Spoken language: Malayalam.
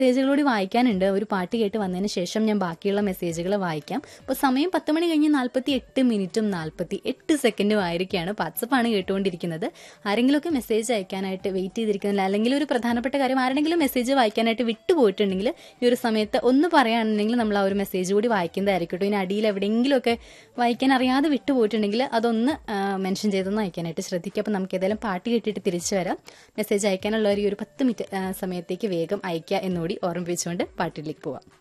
മെസ്സേജുകളൂടി വായിക്കാനുണ്ട് ഒരു പാട്ട് കേട്ട് വന്നതിന് ശേഷം ഞാൻ ബാക്കിയുള്ള മെസ്സേജുകൾ വായിക്കാം അപ്പോൾ സമയം പത്ത് മണി കഴിഞ്ഞ് നാൽപ്പത്തി എട്ട് മിനിറ്റും നാൽപ്പത്തി എട്ട് സെക്കൻഡും ആയിരിക്കുകയാണ് വാട്സപ്പാണ് കേട്ടുകൊണ്ടിരിക്കുന്നത് ആരെങ്കിലുമൊക്കെ മെസ്സേജ് അയക്കാനായിട്ട് വെയിറ്റ് ചെയ്തിരിക്കുന്നില്ല അല്ലെങ്കിൽ ഒരു പ്രധാനപ്പെട്ട കാര്യം ആരെങ്കിലും മെസ്സേജ് വായിക്കാനായിട്ട് വിട്ടുപോയിട്ടുണ്ടെങ്കിൽ ഈ ഒരു സമയത്ത് ഒന്ന് പറയുകയാണെന്നുണ്ടെങ്കിൽ നമ്മൾ ആ ഒരു മെസ്സേജ് കൂടി വായിക്കുന്നതായിരിക്കും കേട്ടോ ഇനി അടിയിൽ എവിടെയെങ്കിലുമൊക്കെ വായിക്കാൻ അറിയാതെ വിട്ടുപോയിട്ടുണ്ടെങ്കിൽ അതൊന്ന് മെൻഷൻ ചെയ്തൊന്ന് അയക്കാനായിട്ട് ശ്രദ്ധിക്കുക അപ്പോൾ നമുക്ക് ഏതായാലും പാട്ട് കേട്ടിട്ട് തിരിച്ചു വരാം മെസ്സേജ് അയക്കാനുള്ള ഒരു ഒരു പത്ത് മിനിറ്റ് സമയത്തേക്ക് വേഗം അയക്കുക എന്നുകൂടി ഓർമ്മിപ്പിച്ചുകൊണ്ട് പാട്ടിലേക്ക് പോവാം